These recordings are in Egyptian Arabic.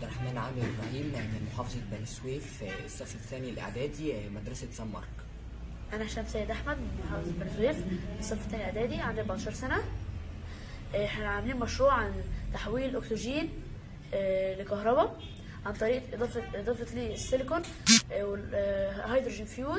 الرحمن عامر ابراهيم من محافظه بني سويف آه، الصف الثاني الاعدادي آه، مدرسه سان مارك انا هشام سيد احمد من محافظه بني سويف الصف الثاني اعدادي عندي 14 سنه آه، احنا عاملين مشروع عن تحويل الاكسجين آه، لكهرباء عن طريق اضافه اضافه ليه السيليكون آه، والهيدروجين فيول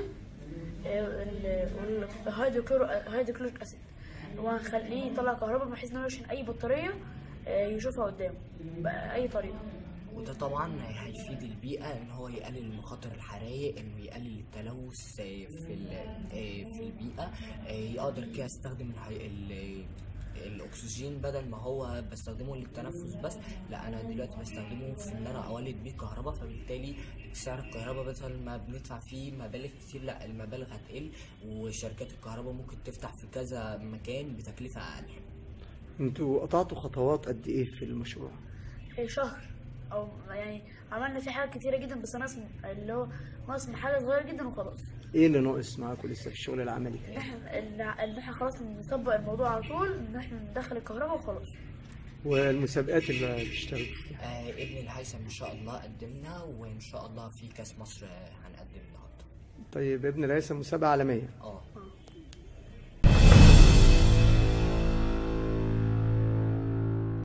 والهيدروكلوريك اسيد وهنخليه يطلع كهرباء بحيث انه يشحن اي بطاريه آه، يشوفها قدامه باي طريقه وده طبعا هيفيد البيئه ان هو يقلل مخاطر الحرائق انه يقلل التلوث آه، في ال- آه، في البيئه آه، يقدر كده يستخدم الهي- ال- الاكسجين بدل ما هو بستخدمه للتنفس بس لا انا دلوقتي بستخدمه في ان انا اولد بيه كهرباء فبالتالي سعر الكهرباء بدل ما بندفع فيه مبالغ كتير لا المبالغ هتقل وشركات الكهرباء ممكن تفتح في كذا مكان بتكلفه اقل انتوا قطعتوا خطوات قد ايه في المشروع آه، شهر او يعني عملنا فيه حاجات كتيره جدا بس ناقص اللي هو ناقص حاجه صغيره جدا وخلاص ايه اللي ناقص معاكم لسه في الشغل العملي ان احنا ان احنا خلاص نطبق الموضوع على طول ان احنا ندخل الكهرباء وخلاص والمسابقات اللي بتشتركوا فيها آه ابن الهيثم ان شاء الله قدمنا وان شاء الله في كاس مصر آه، هنقدم النهارده طيب ابن الهيثم مسابقة عالمية اه